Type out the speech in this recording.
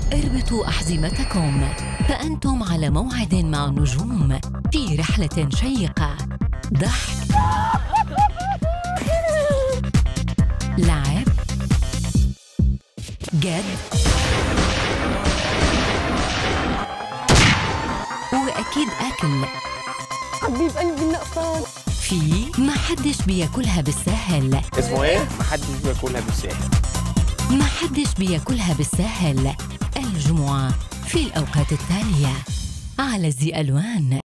اربطوا أحزمتكم فأنتم على موعد مع النجوم في رحلة شيقة ضحك لعب جد وأكيد أكل حبيب قلبي النقصان في ما حدش بياكلها بالسهل اسمه ايه؟ محدش بياكلها بالساهل ما حدش بياكلها بالسهل الجمعة في الأوقات التالية على زي ألوان